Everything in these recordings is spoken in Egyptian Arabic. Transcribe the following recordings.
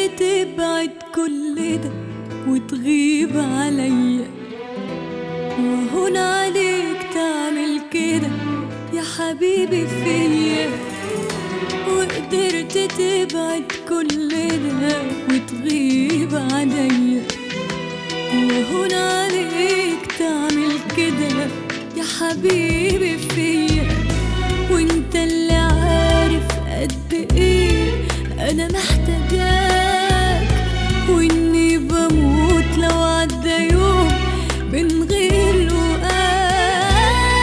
تبعد كل ده وتغيب عليا وهون عليك تعمل كده يا حبيبي فيا وقدرت تبعد كل ده وتغيب عليا وهون عليك تعمل كده يا حبيبي فيا وانت اللي عارف قد ايه انا محتاجاك واني بموت لو عدى يوم من غير لقاك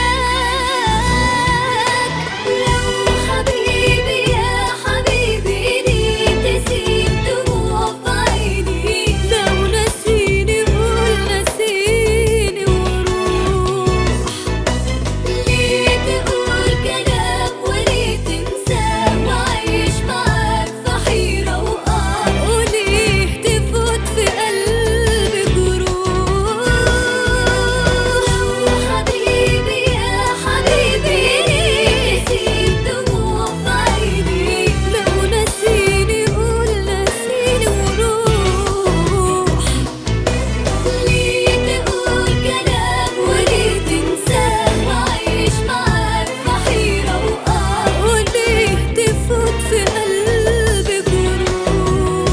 لو حبيبي يا حبيبي ليه تسيب دموع في عيني لو نسيني قول نسيني وروح ليه تقول كلام وليه تنساه وعيش معاك في حيرة وقار وليه تفوت في قلبي جروح حبيبي يا حبيبي ليه تسيب دموع في عيني لو نسيني قول نسيني وروح ليه تقول كلام وليه تنساه وعيش معاك في حيرة وقار وليه تفوت في قلبي جروح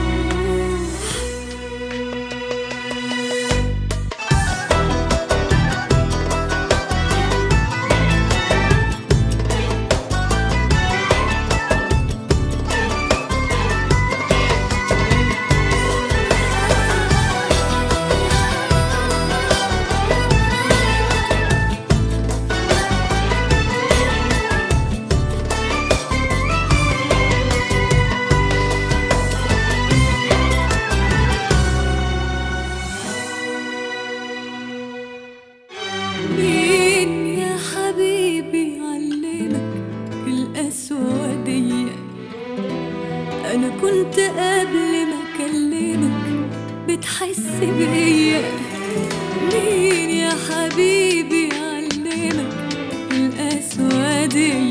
مين يا حبيبي علمك القسوة دي أنا كنت قبل ما أكلمك بتحس بيا مين يا حبيبي علمك القسوة دي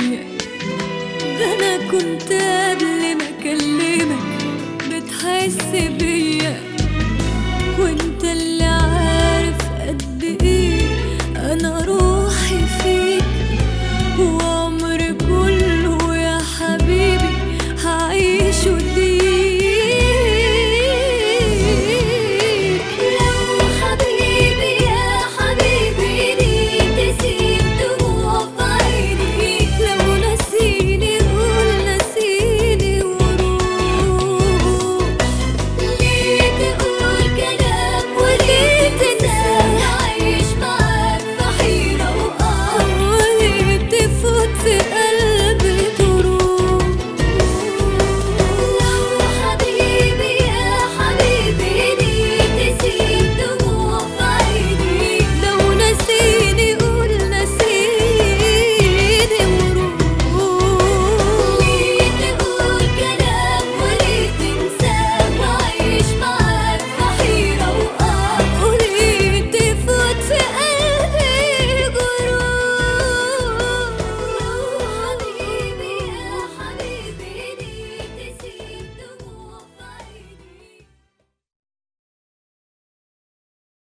ده أنا كنت قبل ما أكلمك بتحس بيا